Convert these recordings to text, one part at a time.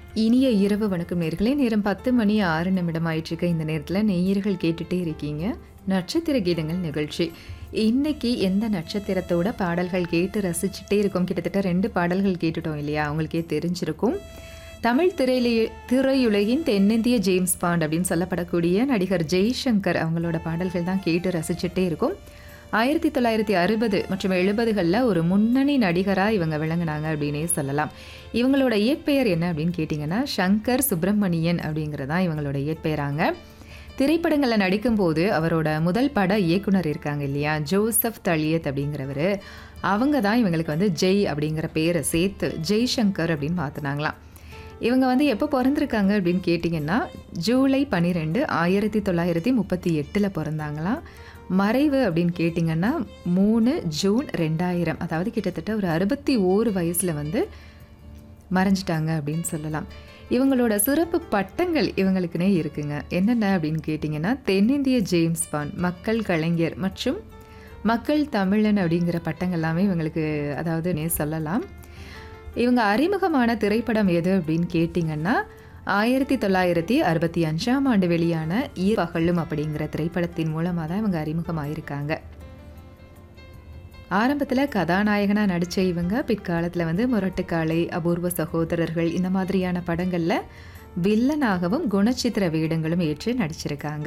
இனிய இரவு வணக்கம் நேர்களே நேரம் பத்து மணி ஆறு நிமிடம் ஆயிட்டிருக்க இந்த நேரத்தில் நெய்யர்கள் கேட்டுட்டே இருக்கீங்க நட்சத்திர கீதங்கள் நிகழ்ச்சி இன்னைக்கு எந்த நட்சத்திரத்தோட பாடல்கள் கேட்டு ரசிச்சுட்டே இருக்கோம் கிட்டத்தட்ட ரெண்டு பாடல்கள் கேட்டுட்டோம் இல்லையா அவங்களுக்கே தெரிஞ்சிருக்கும் தமிழ் திரையிலே திரையுலகின் தென்னிந்திய ஜேம்ஸ் பாண்ட் அப்படின்னு சொல்லப்படக்கூடிய நடிகர் ஜெய்சங்கர் அவங்களோட பாடல்கள் தான் கேட்டு ரசிச்சுட்டே இருக்கும் ஆயிரத்தி தொள்ளாயிரத்தி அறுபது மற்றும் எழுபதுகளில் ஒரு முன்னணி நடிகராக இவங்க விளங்குனாங்க அப்படின்னே சொல்லலாம் இவங்களோட இயற்பெயர் என்ன அப்படின்னு கேட்டிங்கன்னா சங்கர் சுப்பிரமணியன் அப்படிங்கிறதான் இவங்களோட இயற்பெயராங்க திரைப்படங்களில் நடிக்கும்போது அவரோட முதல் பட இயக்குனர் இருக்காங்க இல்லையா ஜோசப் தளியத் அப்படிங்கிறவர் அவங்க தான் இவங்களுக்கு வந்து ஜெய் அப்படிங்கிற பேரை சேர்த்து ஜெய்சங்கர் அப்படின்னு மாற்றினாங்களாம் இவங்க வந்து எப்போ பிறந்திருக்காங்க அப்படின்னு கேட்டிங்கன்னா ஜூலை பன்னிரெண்டு ஆயிரத்தி தொள்ளாயிரத்தி முப்பத்தி எட்டில் பிறந்தாங்களாம் மறைவு அப்படின்னு கேட்டிங்கன்னா மூணு ஜூன் ரெண்டாயிரம் அதாவது கிட்டத்தட்ட ஒரு அறுபத்தி ஓரு வயசில் வந்து மறைஞ்சிட்டாங்க அப்படின்னு சொல்லலாம் இவங்களோட சிறப்பு பட்டங்கள் இவங்களுக்குனே இருக்குங்க என்னென்ன அப்படின்னு கேட்டிங்கன்னா தென்னிந்திய ஜேம்ஸ் பான் மக்கள் கலைஞர் மற்றும் மக்கள் தமிழன் அப்படிங்கிற பட்டங்கள் எல்லாமே இவங்களுக்கு அதாவது நே சொல்லலாம் இவங்க அறிமுகமான திரைப்படம் எது அப்படின்னு கேட்டிங்கன்னா ஆயிரத்தி தொள்ளாயிரத்தி அறுபத்தி அஞ்சாம் ஆண்டு வெளியான ஈர்பகலும் அப்படிங்கிற திரைப்படத்தின் மூலமாக தான் இவங்க அறிமுகமாயிருக்காங்க ஆரம்பத்தில் கதாநாயகனாக நடித்த இவங்க பிற்காலத்தில் வந்து முரட்டுக்காலை அபூர்வ சகோதரர்கள் இந்த மாதிரியான படங்களில் வில்லனாகவும் குணச்சித்திர வேடங்களும் ஏற்று நடிச்சிருக்காங்க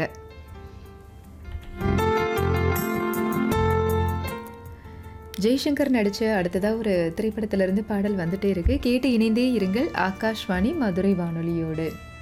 ஜெய்சங்கர் நடித்த அடுத்ததாக ஒரு திரைப்படத்திலிருந்து பாடல் வந்துட்டே இருக்கு கேட்டு இணைந்தே இருங்கள் ஆகாஷ்வாணி மதுரை வானொலியோடு